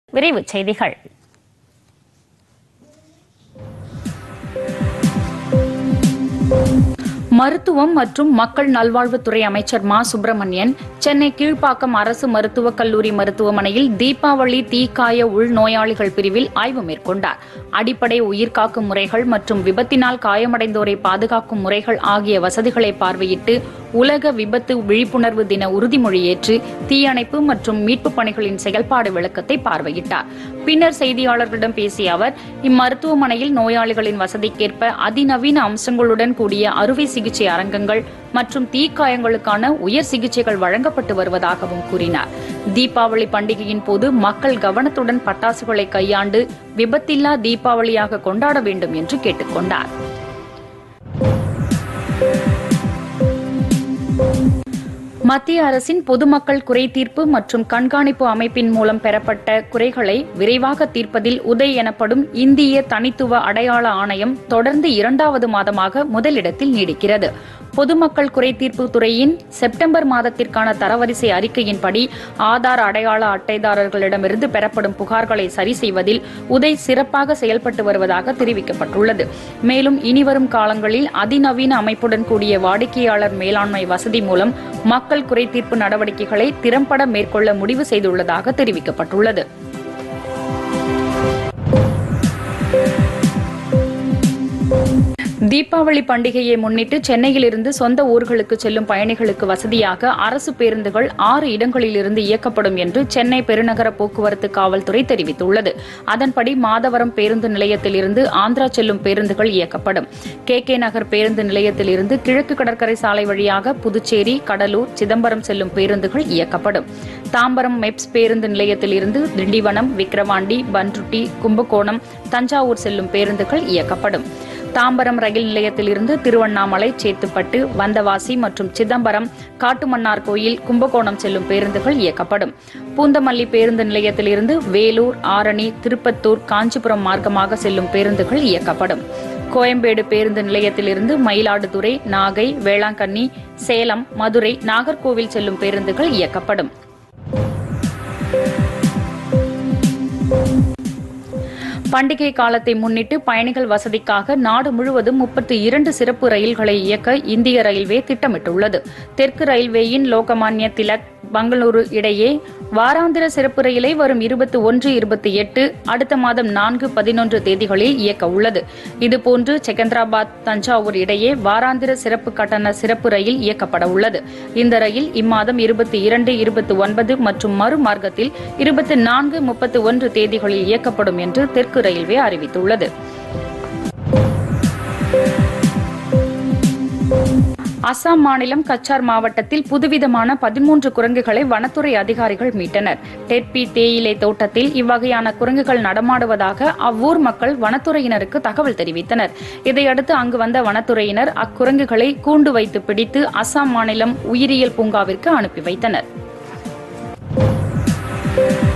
விரைவுச் செய்திகள் மருத்துவம் மற்றும் மக்கள் நல்வாழ்வுத்துறை அமைச்சர் மா சுப்பிரமணியன் சென்னை கீழ்ப்பாக்கம் அரசு மருத்துவக் கல்லூரி மருத்துவமனையில் தீபாவளி தீக்காய உள்நோயாளிகள் பிரிவில் ஆய்வு மேற்கொண்டார் அடிப்படை உயிர்காக்கும் முறைகள் மற்றும் விபத்தினால் காயமடைந்தோரை பாதுகாக்கும் முறைகள் ஆகிய வசதிகளை பார்வையிட்டு உலக விபத்து விழிப்புணர்வு தின உறுதிமொழி ஏற்று தீயணைப்பு மற்றும் மீட்புப் பணிகளின் செயல்பாடு விளக்கத்தை பார்வையிட்டார் பின்னர் செய்தியாளர்களிடம் பேசிய அவர் இம்மருத்துவமனையில் நோயாளிகளின் வசதிக்கேற்ப அதிநவீன அம்சங்களுடன் கூடிய அறுவை சிகிச்சை அரங்கங்கள் மற்றும் தீக்காயங்களுக்கான உயர் சிகிச்சைகள் வழங்கப்பட்டு வருவதாகவும் கூறினார் தீபாவளி பண்டிகையின் போது மக்கள் கவனத்துடன் பட்டாசுகளை கையாண்டு விபத்தில்லா தீபாவளியாக கொண்டாட வேண்டும் என்று கேட்டுக்கொண்டார் மத்திய அரசின் பொதுமக்கள் குறை தீர்ப்பு மற்றும் கண்காணிப்பு அமைப்பின் மூலம் பெறப்பட்ட குறைகளை விரைவாக தீர்ப்பதில் உதய் எனப்படும் இந்திய தனித்துவ அடையாள ஆணையம் தொடர்ந்து இரண்டாவது மாதமாக முதலிடத்தில் நீடிக்கிறது பொதுமக்கள் குறை தீர்ப்பு துறையின் செப்டம்பர் மாதத்திற்கான தரவரிசை அறிக்கையின்படி ஆதார் அடையாள அட்டைதாரர்களிடமிருந்து பெறப்படும் புகார்களை சரி செய்வதில் உதய் சிறப்பாக செயல்பட்டு வருவதாக தெரிவிக்கப்பட்டுள்ளது மேலும் இனிவரும் காலங்களில் அதிநவீன அமைப்புடன் கூடிய வாடிக்கையாளர் மேலாண்மை வசதி மூலம் மக்கள் குறை தீர்ப்பு நடவடிக்கைகளை திறம்பட மேற்கொள்ள முடிவு செய்துள்ளதாக தெரிவிக்கப்பட்டுள்ளது தீபாவளி பண்டிகையை முன்னிட்டு சென்னையிலிருந்து சொந்த ஊர்களுக்கு செல்லும் பயணிகளுக்கு வசதியாக அரசு பேருந்துகள் ஆறு இடங்களிலிருந்து இயக்கப்படும் என்று சென்னை பெருநகர போக்குவரத்து காவல்துறை தெரிவித்துள்ளது அதன்படி மாதவரம் பேருந்து நிலையத்திலிருந்து ஆந்திரா செல்லும் பேருந்துகள் இயக்கப்படும் கே கே நகர் பேருந்து நிலையத்திலிருந்து கிழக்கு கடற்கரை சாலை வழியாக புதுச்சேரி கடலூர் சிதம்பரம் செல்லும் பேருந்துகள் இயக்கப்படும் தாம்பரம் மெப்ஸ் பேருந்து நிலையத்திலிருந்து திண்டிவனம் விக்கிரவாண்டி பன்ருட்டி கும்பகோணம் தஞ்சாவூர் செல்லும் பேருந்துகள் இயக்கப்படும் தாம்பரம் ரயில் நிலையத்திலிருந்து திருவண்ணாமலை சேத்துப்பட்டு வந்தவாசி மற்றும் சிதம்பரம் காட்டுமன்னார் கோயில் கும்பகோணம் செல்லும் பேருந்துகள் இயக்கப்படும் பூந்தமல்லி பேருந்து நிலையத்திலிருந்து வேலூர் ஆரணி திருப்பத்தூர் காஞ்சிபுரம் மார்க்கமாக செல்லும் பேருந்துகள் இயக்கப்படும் கோயம்பேடு பேருந்து நிலையத்திலிருந்து மயிலாடுதுறை நாகை வேளாங்கண்ணி சேலம் மதுரை நாகர்கோவில் செல்லும் பேருந்துகள் இயக்கப்படும் பண்டிகை காலத்தை முன்னிட்டு பயணிகள் வசதிக்காக நாடு முழுவதும் முப்பத்தி இரண்டு சிறப்பு ரயில்களை இயக்க இந்திய ரயில்வே திட்டமிட்டுள்ளது தெற்கு ரயில்வேயின் லோகமான்ய திலக் பெங்களூரு இடையே வாராந்திர சிறப்பு ரயிலை வரும் இருபத்தி ஒன்று இருபத்தி எட்டு அடுத்த மாதம் நான்கு பதினொன்று தேதிகளில் இயக்க உள்ளது இதுபோன்று செகந்திராபாத் தஞ்சாவூர் இடையே வாராந்திர சிறப்பு கட்டண சிறப்பு ரயில் இயக்கப்பட உள்ளது இந்த ரயில் இம்மாதம் இருபத்தி இரண்டு இருபத்தி ஒன்பது மற்றும் மறுமார்க்கத்தில் இருபத்தி நான்கு முப்பத்தி ஒன்று தேதிகளில் இயக்கப்படும் என்று தெற்கு ரயில்வே அறிவித்துள்ளது அசாம் மாநிலம் கச்சார் மாவட்டத்தில் புதுவிதமான பதிமூன்று குரங்குகளை வனத்துறை அதிகாரிகள் மீட்டனர் டெட்பி தேயிலை தோட்டத்தில் இவ்வகையான குரங்குகள் நடமாடுவதாக அவ்வூர் மக்கள் வனத்துறையினருக்கு தகவல் தெரிவித்தனர் இதையடுத்து அங்கு வந்த வனத்துறையினர் அக்குரங்குகளை கூண்டு வைத்து பிடித்து அசாம் மாநிலம் உயிரியல் பூங்காவிற்கு அனுப்பி வைத்தனர்